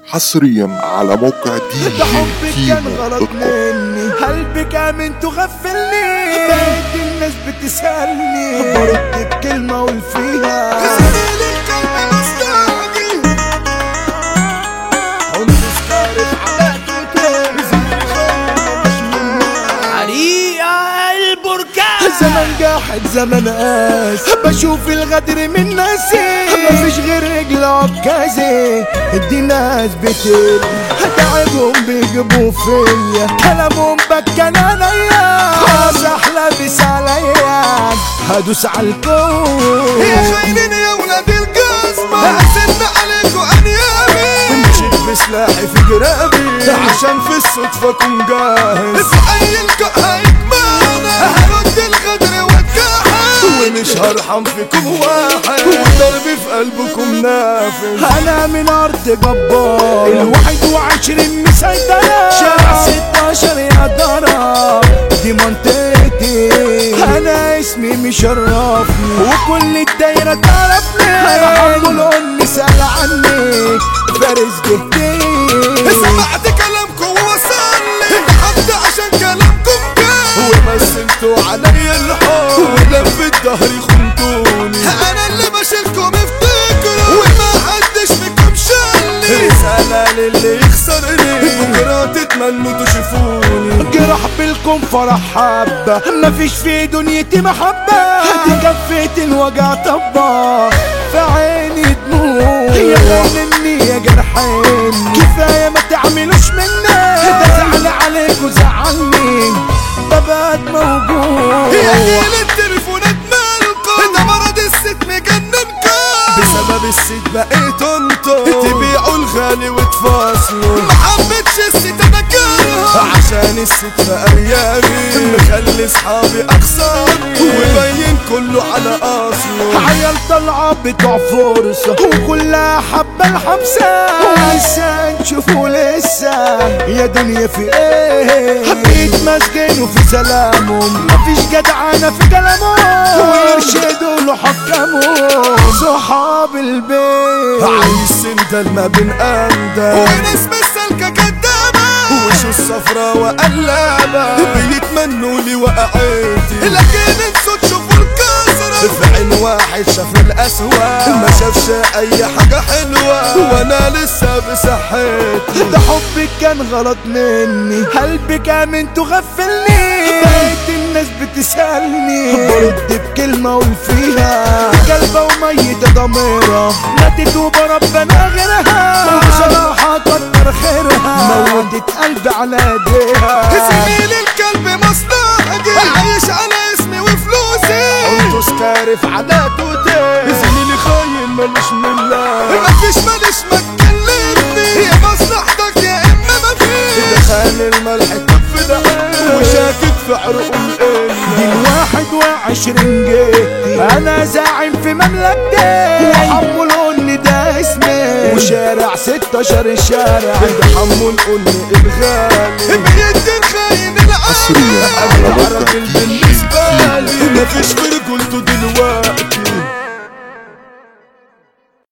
حصريا على موقع دي ده حبك جي كان كيمو غلط دوت كوم. مني قلبك امن تغفلني بقيت الناس بتسألني برد بكلمة اقول فيها حريقة البركان زمن جاحد زمن قاس بشوف الغدر من ناسي مفيش غير رجل عكازي دي ناس بتل هتعبهم بيجيبوا فيا كلامهم بكان عليا خلاص احلى بس عليا هدوس عالكون يا خاينين يا ولاد القسمة أحسن عليكم أنيابي مشيت بسلاحي في جرابي عشان في الصدفة كون جاهز في أي القاء هيكمانا هرد الغدر والكحل ومش هرحم فيكم واحد وضربي في قلبكم نافذ انا من ارض جبار الواحد وعشرين مسيطرة شارع ستاشر يا ترى دي منطقتي انا اسمي مشرفني وكل الدايرة تعرفني انا حمول اني سأل عني فارس جهتي سمعت كلامكم ووصلني حتى عشان كلامكم كان ومثلتوا علي الحب ولفت ظهري خنتوني أنا اللي بشيلكم افتكروا وما حدش فيكم شالني رسالة للي يخسرني بكرة تتمنوا تشوفوني جرح بالكم فرح حبة مفيش في دنيتي محبة دي كفيت الوجع طبة في عيني دموع يا غنني يا جرحين كفاية ما تعملوش مني ده زعل عليك وزعلني ببات موجود يا جيل التليفونات مالكم ده مرض الست مجننكم بسبب الست بقيت انتو تبيعوا الغالي وتفاصلوا ما حبيتش الست انا كارهة عشان الست في ايامي مخلي اصحابي اخسرني وبين كله على اصله عيال طالعه بتوع فرصه وكلها حبه الحبسه ولسه نشوفوا لسه يا دنيا في ايه حبيت مسجنوا في سلامهم مفيش جدعانه في كلامهم ويرشدوا له حكمهم صحاب البيت عايز سندل ما بين اندل وناس مسالكة كدابة وش الصفرا وقلابة بيتمنوا لي وقعتي لكن انتوا تشوفوا الكسرة في عين واحد شاف الأسوأ ما شافش أي حاجة حلوة وأنا لسه بصحتي ده حبك كان غلط مني قلبك آمن تغفلني بقيت الناس بتسألني برد بكلمة أقول فيها كلبة وميتة ضميرة ماتت وبربنا غيرها وبصراحة كتر خيرها موتت قلبي على ايديها زميل الكلب مصلحتي عايش على اسمي وفلوسي انتو سكارف عاداته زميلي خاين ملوش ملة مفيش ماليش ما تكلمني يا مصلحتك يا اما مفيش دخان الملح كف دعين وشاكك في عروق القلة دي الواحد وعشرين جيتي انا زاعم في مملكتي وحمل قلني ده اسمي وشارع ستاشر الشارع ده حمل قلني الغالي بيدي الخاين حصريا العالي على موقع الراجل دي جي بالنسبة كيمو لي مفيش في